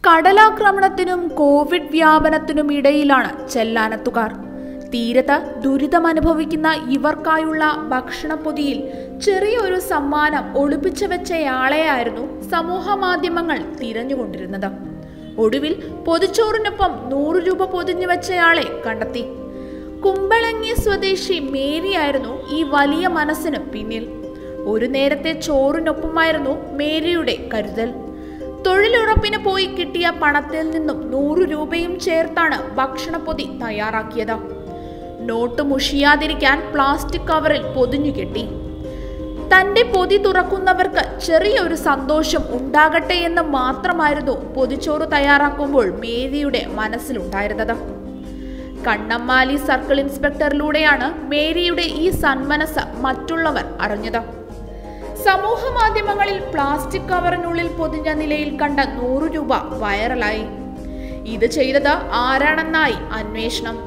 കടലാക്രമണത്തിനും Covid വ്യാപനത്തിനും ഇടയിലാണ് ചെല്ലാനത്തുകാർ തീരത്ത് ദുരിതമനുഭവിക്കുന്ന ഇവർക്കായുള്ള ഭക്ഷണപ്പൊതിയിൽ ചെറിയൊരു സമ്മാനം ഒളിപ്പിച്ചു വെച്ചയാളെയായിരുന്നു സമൂഹ മാധ്യമങ്ങൾ തിരഞ്ഞുകൊണ്ടിരുന്നത് ഒടുവിൽ പൊതിച്ചോറിനൊപ്പം നൂറ് രൂപ പൊതിഞ്ഞു വെച്ചയാളെ കണ്ടെത്തി കുമ്പളങ്ങി സ്വദേശി മേരിയായിരുന്നു ഈ വലിയ മനസ്സിന് പിന്നിൽ ഒരു നേരത്തെ ചോറിനൊപ്പമായിരുന്നു മേരിയുടെ കരുതൽ തൊഴിലുറപ്പിന് പോയി കിട്ടിയ പണത്തിൽ നിന്നും നൂറ് രൂപയും ചേർത്താണ് ഭക്ഷണപ്പൊതി തയ്യാറാക്കിയത് നോട്ട് മുഷിയാതിരിക്കാൻ പ്ലാസ്റ്റിക് കവറിൽ പൊതിഞ്ഞു കെട്ടി തന്റെ പൊതി തുറക്കുന്നവർക്ക് ചെറിയൊരു സന്തോഷം ഉണ്ടാകട്ടെ എന്ന് മാത്രമായിരുന്നു പൊതിച്ചോറ് തയ്യാറാക്കുമ്പോൾ മേരിയുടെ മനസ്സിലുണ്ടായിരുന്നത് കണ്ണമ്മാലി സർക്കിൾ ഇൻസ്പെക്ടറിലൂടെയാണ് മേരിയുടെ ഈ സന്മനസ് മറ്റുള്ളവർ അറിഞ്ഞത് സമൂഹ മാധ്യമങ്ങളിൽ പ്ലാസ്റ്റിക് കവറിനുള്ളിൽ പൊതിഞ്ഞ നിലയിൽ കണ്ട നൂറ് രൂപ വൈറലായി ഇത് ചെയ്തത് ആരാണെന്നായി അന്വേഷണം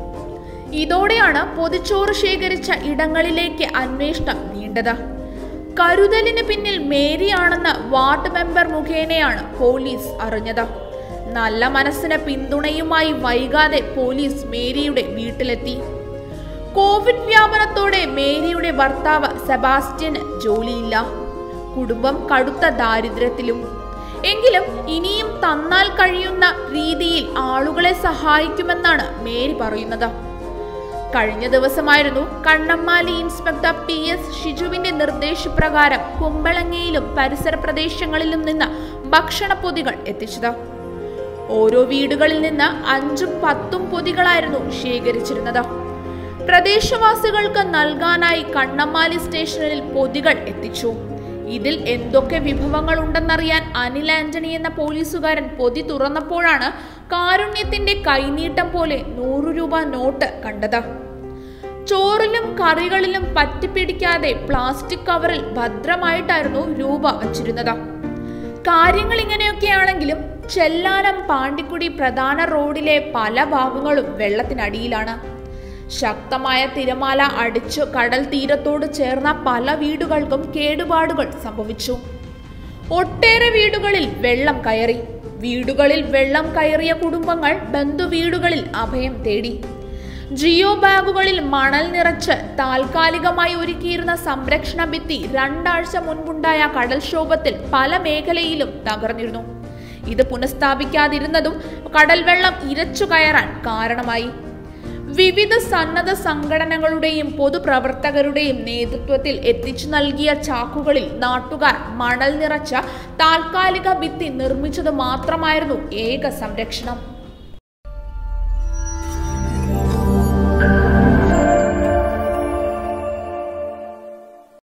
ഇതോടെയാണ് പൊതിച്ചോറ് ശേഖരിച്ച ഇടങ്ങളിലേക്ക് അന്വേഷണം നീണ്ടത് കരുതലിന് പിന്നിൽ മേരിയാണെന്ന് വാർഡ് മെമ്പർ മുഖേനയാണ് പോലീസ് അറിഞ്ഞത് നല്ല മനസ്സിന് പിന്തുണയുമായി വൈകാതെ പോലീസ് മേരിയുടെ വീട്ടിലെത്തി കോവിഡ് വ്യാപനത്തോടെ മേരിയുടെ ഭർത്താവ് സെബാസ്റ്റ്യന് ജോലിയില്ല കുടുംബം കടുത്ത ദാരിദ്ര്യത്തിലും എങ്കിലും ഇനിയും തന്നാൽ കഴിയുന്ന രീതിയിൽ ആളുകളെ സഹായിക്കുമെന്നാണ് മേരി പറയുന്നത് കഴിഞ്ഞ ദിവസമായിരുന്നു കണ്ണമ്മാലി ഇൻസ്പെക്ടർ പി എസ് ഷിജുവിന്റെ നിർദ്ദേശപ്രകാരം കുമ്പളങ്ങയിലും പരിസര പ്രദേശങ്ങളിലും നിന്ന് ഭക്ഷണപ്പൊതികൾ എത്തിച്ചത് ഓരോ വീടുകളിൽ നിന്ന് അഞ്ചും പത്തും പൊതികളായിരുന്നു ശേഖരിച്ചിരുന്നത് പ്രദേശവാസികൾക്ക് നൽകാനായി കണ്ണമ്മാലി സ്റ്റേഷനിൽ പൊതികൾ എത്തിച്ചു ഇതിൽ എന്തൊക്കെ വിഭവങ്ങൾ ഉണ്ടെന്നറിയാൻ അനിൽ ആന്റണി എന്ന പോലീസുകാരൻ പൊതി തുറന്നപ്പോഴാണ് കാരുണ്യത്തിന്റെ കൈനീട്ടം പോലെ നൂറു രൂപ നോട്ട് കണ്ടത് ചോറിലും കറികളിലും പറ്റിപ്പിടിക്കാതെ പ്ലാസ്റ്റിക് കവറിൽ ഭദ്രമായിട്ടായിരുന്നു രൂപ വച്ചിരുന്നത് കാര്യങ്ങൾ ഇങ്ങനെയൊക്കെയാണെങ്കിലും ചെല്ലാനം പാണ്ടിക്കുടി പ്രധാന റോഡിലെ പല ഭാഗങ്ങളും വെള്ളത്തിനടിയിലാണ് ശക്തമായ തിരമാല അടിച്ചു കടൽ തീരത്തോട് ചേർന്ന പല വീടുകൾക്കും കേടുപാടുകൾ സംഭവിച്ചു ഒട്ടേറെ വീടുകളിൽ വെള്ളം കയറി വീടുകളിൽ വെള്ളം കയറിയ കുടുംബങ്ങൾ ബന്ധുവീടുകളിൽ അഭയം തേടി ജിയോ ബാഗുകളിൽ മണൽ നിറച്ച് താൽക്കാലികമായി ഒരുക്കിയിരുന്ന സംരക്ഷണ ഭിത്തി രണ്ടാഴ്ച മുൻപുണ്ടായ കടൽക്ഷോഭത്തിൽ പല മേഖലയിലും തകർന്നിരുന്നു ഇത് പുനഃസ്ഥാപിക്കാതിരുന്നതും കടൽവെള്ളം ഇരച്ചു കയറാൻ കാരണമായി വിവിധ സന്നദ്ധ സംഘടനകളുടെയും പൊതുപ്രവർത്തകരുടെയും നേതൃത്വത്തിൽ എത്തിച്ചു നൽകിയ ചാക്കുകളിൽ നാട്ടുകാർ മണൽ നിറച്ച താൽക്കാലിക ഭിത്തി നിർമ്മിച്ചത് മാത്രമായിരുന്നു ഏക സംരക്ഷണം